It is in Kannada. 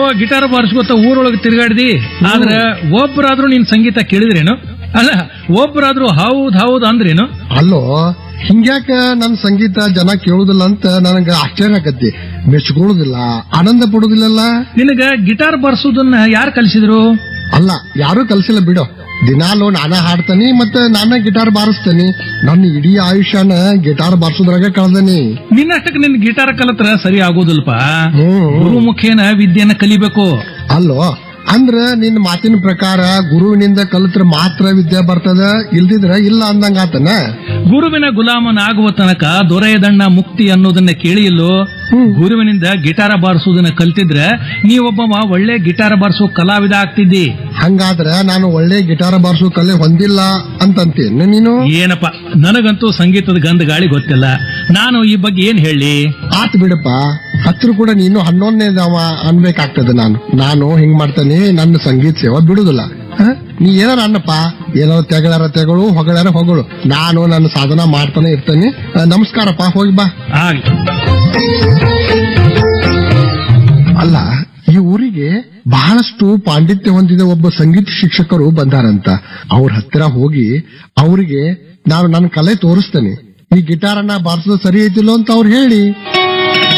ಗಿಟಾರ್ ಬಾರಿಸ್ಕೊತ ಊರೊಳಗೆ ತಿರುಗಾಡ್ದಿ ಆದ್ರ ಒಬ್ಬರಾದ್ರೂ ನಿನ್ ಸಂಗೀತ ಕೇಳಿದ್ರೇನು ಅಲ್ಲ ಒಬ್ಬರಾದ್ರೂ ಹೌದ್ ಹೌದ್ ಅಂದ್ರೇನು ಅಲ್ಲೋ ಹಿಂಗ್ಯಾಕ ನನ್ ಸಂಗೀತ ಜನ ಕೇಳುದಿಲ್ಲ ಅಂತ ನನಗ ಆಶ್ಚರ್ಯ ಆಗತ್ತೆ ಮೆಚ್ಕೊಳ್ಳುದಿಲ್ಲ ಆನಂದ ಪಡುದಿಲ್ಲಲ್ಲ ನಿನಗ ಗಿಟಾರ್ ಬಾರಿಸೋದನ್ನ ಯಾರು ಕಲಿಸಿದ್ರು ಅಲ್ಲ ಯಾರು ಕಲ್ಸಿಲ್ಲ ಬಿಡು ದಿನಾಲು ನಾನ ಹಾಡ್ತಾನಿ ಮತ್ತೆ ನಾನ ಗಿಟಾರ್ ಬಾರಿಸ್ತಾನಿ ನನ್ನ ಇಡೀ ಆಯುಷ್ಯನ ಗಿಟಾರ್ ಬಾರಿಸೋದ್ರಾಗ ಕಳ್ದನಿ ನಿನ್ನಷ್ಟಕ್ಕೆ ನಿನ್ ಗಿಟಾರ್ ಕಲತ್ರ ಸರಿ ಆಗೋದಿಲ್ಪ ಹ್ಮ್ ಗುರು ಮುಖೇನ ವಿದ್ಯೆನ ಕಲಿಬೇಕು ಅಲ್ಲೋ ಅಂದ್ರ ನಿನ್ ಮಾತಿನ ಪ್ರಕಾರ ಗುರುವಿನಿಂದ ಕಲಿತ್ರ ಮಾತ್ರ ವಿದ್ಯೆ ಬರ್ತದ ಇಲ್ದಿದ್ರ ಇಲ್ಲ ಅಂದಂಗ ಆತನ ಗುರುವಿನ ಗುಲಾಮನಾಗುವ ತನಕ ದೊರೆಯದಣ್ಣ ಮುಕ್ತಿ ಅನ್ನೋದನ್ನ ಕೇಳಿಯಲ್ಲೋ ಗುರುವಿನಿಂದ ಗಿಟಾರ ಬಾರಿಸೋದನ್ನ ಕಲ್ತಿದ್ರೆ ನೀವೊಬ್ಬವ ಒಳ್ಳೆ ಗಿಟಾರ ಬಾರಿಸೋ ಕಲಾವಿದ ಆಗ್ತಿದ್ದಿ ಹಂಗಾದ್ರ ನಾನು ಒಳ್ಳೆ ಗಿಟಾರ್ ಬಾರಿಸೋ ಕಲೆ ಹೊಂದಿಲ್ಲ ಅಂತಂತೇನೆ ನೀನು ಏನಪ್ಪ ನನಗಂತೂ ಸಂಗೀತದ ಗಂಧ ಗಾಳಿ ಗೊತ್ತಿಲ್ಲ ನಾನು ಈ ಬಗ್ಗೆ ಏನ್ ಹೇಳಿ ಆತ್ ಬಿಡಪ್ಪ ಹತ್ರ ಕೂಡ ನೀನು ಹನ್ನೊಂದನೇದವ ಅನ್ಬೇಕಾಗ್ತದೆ ನಾನು ನಾನು ಹಿಂಗ್ ಮಾಡ್ತಾನೆ ನನ್ನ ಸಂಗೀತ ಸೇವಾ ಬಿಡುದಿಲ್ಲ ಹ? ನೀ ಏನಾರ ಅನ್ನಪ್ಪ ಏನಾರ ತೆಗಳಾರ ತೆಗಳು ಹೊಗಳಾರ ಹೊಗಳು ನಾನು ನನ್ನ ಸಾಧನ ಮಾಡ್ತಾನೆ ಇರ್ತಾನೆ ಆ, ನಮಸ್ಕಾರಪ್ಪ ಹೋಗಿ ಬಾ ಆಗ್ಲಿ ಅಲ್ಲ ಈ ಊರಿಗೆ ಬಹಳಷ್ಟು ಪಾಂಡಿತ್ಯ ಹೊಂದಿದ ಒಬ್ಬ ಸಂಗೀತ ಶಿಕ್ಷಕರು ಬಂದಾರಂತ ಅವ್ರ ಹತ್ತಿರ ಹೋಗಿ ಅವರಿಗೆ ನಾನು ನನ್ನ ಕಲೆ ತೋರಿಸ್ತೇನೆ ಈ ಗಿಟಾರನ್ನ ಬಾರಿಸೋದು ಸರಿ ಐತಿಲ್ಲೋ ಅಂತ ಅವ್ರು ಹೇಳಿ